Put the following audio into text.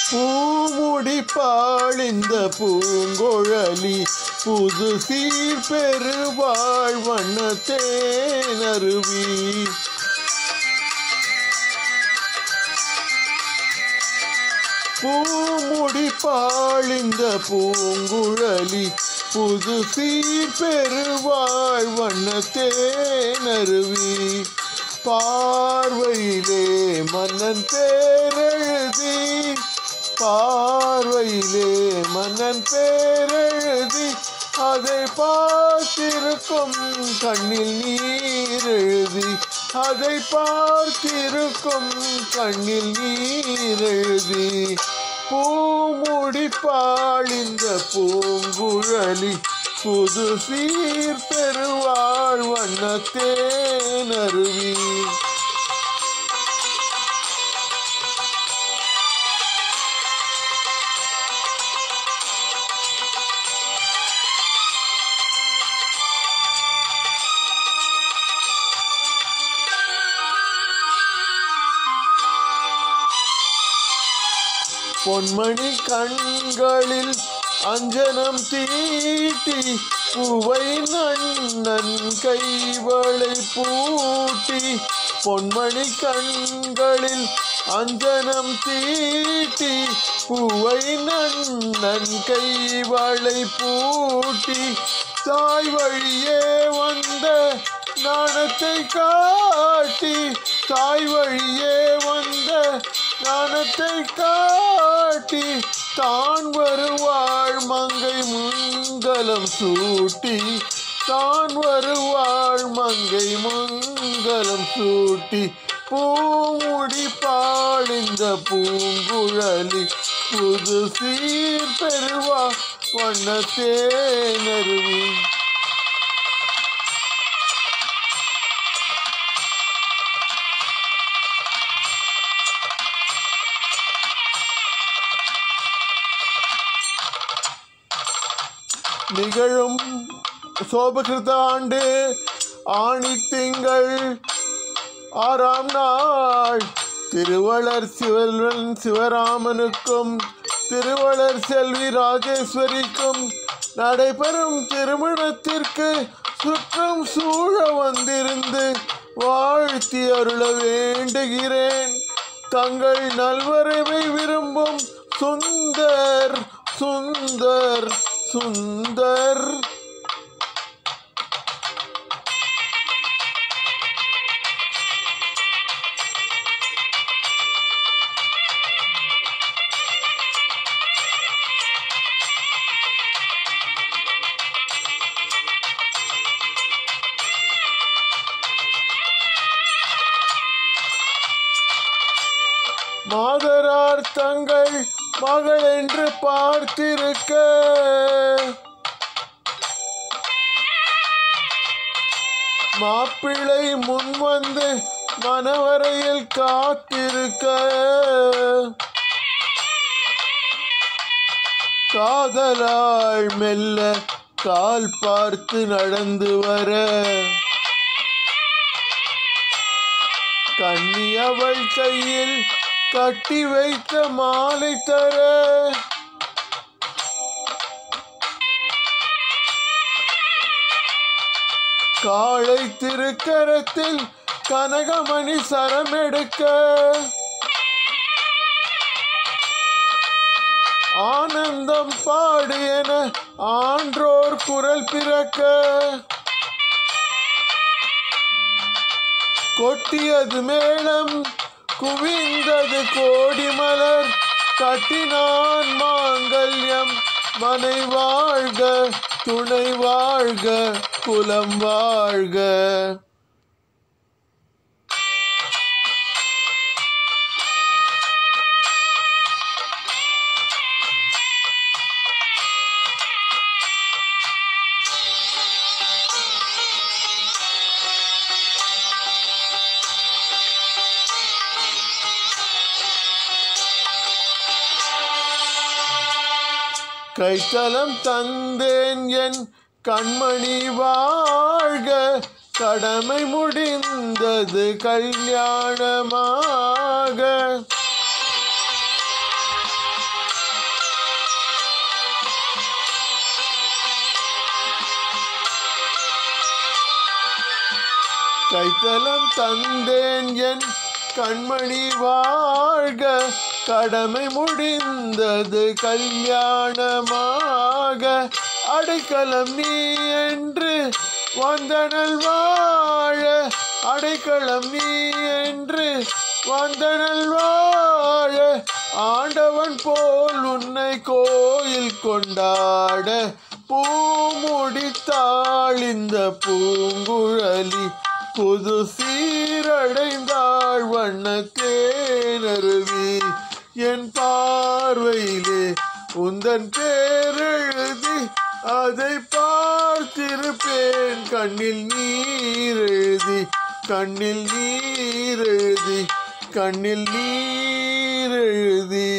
பூமுடி பாழிந்த பூங்கொழலி புது சீர் பெருவாழ் வண்ணத்தேனருவி பூமுடி பாழிந்த பூங்குழலி புது சீர் பெருவாழ் வண்ணத்தேனருவி பார்வையிலே மன்னன் பேரெழுதி பார்வையிலே மன்னன் பேரெழுதி அதை பார்த்திருக்கும் கண்ணில் நீர் எழுதி அதை பார்த்திருக்கும் கண்ணில் நீர் எழுதி பூமுடி பாழிந்த பூங்குழலி புது சீர் பெருவாழ் வண்ணத்தேனருவி பொன்மணி கண்களில் அஞ்சனம் தீட்டி பூவை நன்னன் கைவளை பூட்டி பொன்மணி கண்களில் அஞ்சனம் தீட்டி பூவை நன்னன் கைவளை பூட்டி தாய் வழியே வந்த நாணத்தை காட்டி தாய் வழியே வந்த ஞானத்தை காட்டி தான் வருவாள் மங்கை மங்கலம் சூட்டி தான் வருவாள் மங்கை மங்கலம் சூட்டி பூமுடி பாழிந்த பூங்குழலி புது சீர் பெருவா வண்ணத்தேனருவி நிகழும் சோபகிருத ஆண்டு ஆணி திங்கள் ஆறாம் நாள் திருவளர் சிவன் சிவராமனுக்கும் திருவளர் செல்வி ராஜேஸ்வரிக்கும் நடைபெறும் திருமணத்திற்கு சுற்றம் சூழ வந்திருந்து வாழ்த்தி அருள வேண்டுகிறேன் தங்கள் நல்வரவை விரும்பும் சுந்தர் சுந்தர் சுந்தர் மாதரார் தங்கள் மகள் என்று பார்த்திருக்க மாப்பிள்ளை முன் வந்து மனவரையில் காத்திருக்க காதலாள் மெல்ல கால் பார்த்து நடந்து வர கண்ணி அவள் கையில் கட்டி வைத்த மாலை தர காளை திருக்கரத்தில் கனகமணி சரம் எடுக்க ஆனந்தம் பாடு என ஆன்றோர் குரல் பிறக்க கொட்டியது மேளம் குவிந்தது கோடி மலர் கட்டினான் மாங்கல்யம் மனை வாழ்க துணை வாழ்க குலம் வாழ்க கைத்தலம் தந்தேன் என் கண்மணி வாழ்க கடமை முடிந்தது கல்யாணமாக அடைக்கலம் தந்தேன் என் கண்மணி வாழ்க கடமை முடிந்தது கல்யாணமாக அடைக்கலம் நீ என்று வந்தனல் வாழ அடைக்கலம் நீ என்று வந்தனல் வாழ ஆண்டவன் போல் உன்னை கோயில் கொண்டாட பூமுடித்தாள் இந்த பூங்குழலி புது சீரடைந்தாள் வண்ண தேனருவி என் பார்வையிலே உந்தன் பேரெழுதி அதை பார்த்திருப்பேன் கண்ணில் நீர் எழுதி கண்ணில் நீர் எழுதி கண்ணில் நீர் எழுதி